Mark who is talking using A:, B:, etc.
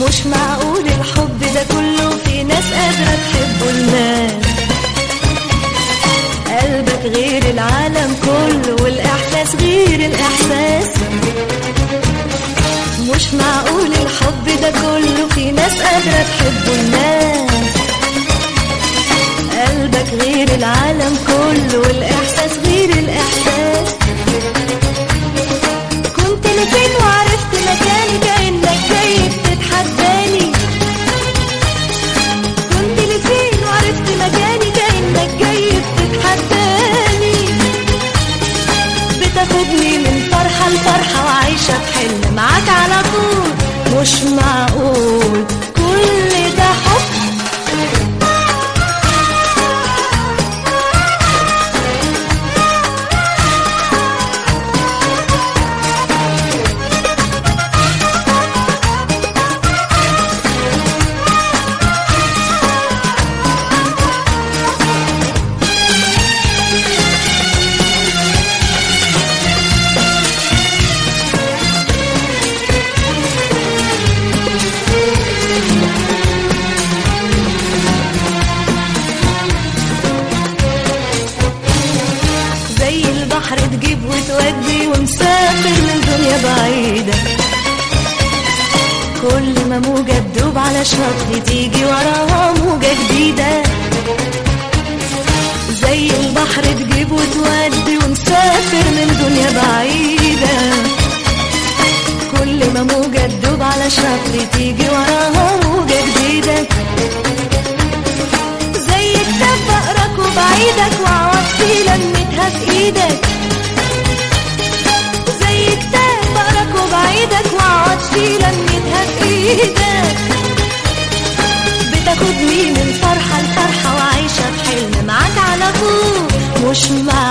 A: مش معقول الحب ده كله في ناس قادرة تحبه الناس قلبك غير العالم كله والإحساس غير الإحساس مش معقول الحب ده كله في ناس قادرة تحبه الناس قلبك غير العالم كله والإحساس غير الإحساس كنت لفين وعرفت مكاني كأنك جاي بتتحداني كنت لفين وعرفت مكاني كأنك جاي بتتحداني بتاخدني من فرحة لفرحة وعايشة في حلم معاك على طول مش معقول كل ده حب زي البحر تجيب وتودي ومسافر لدنيا بعيدة كل ما موجة تدوب على شط تيجي وراها موجة جديدة زي البحر تجيب وتودي ومسافر من دنيا بعيدة كل ما موجة تدوب على شط تيجي وراها موجة جديدة زي كتاب بقرك وبعيدك وعوضتي لمتها في ايدك زي كتاب بقرك وبعيدك وعوضتي لمتها في ايدك بتاخدني من فرحة لفرحة وعايشة في حلم معاك على طول مش معقول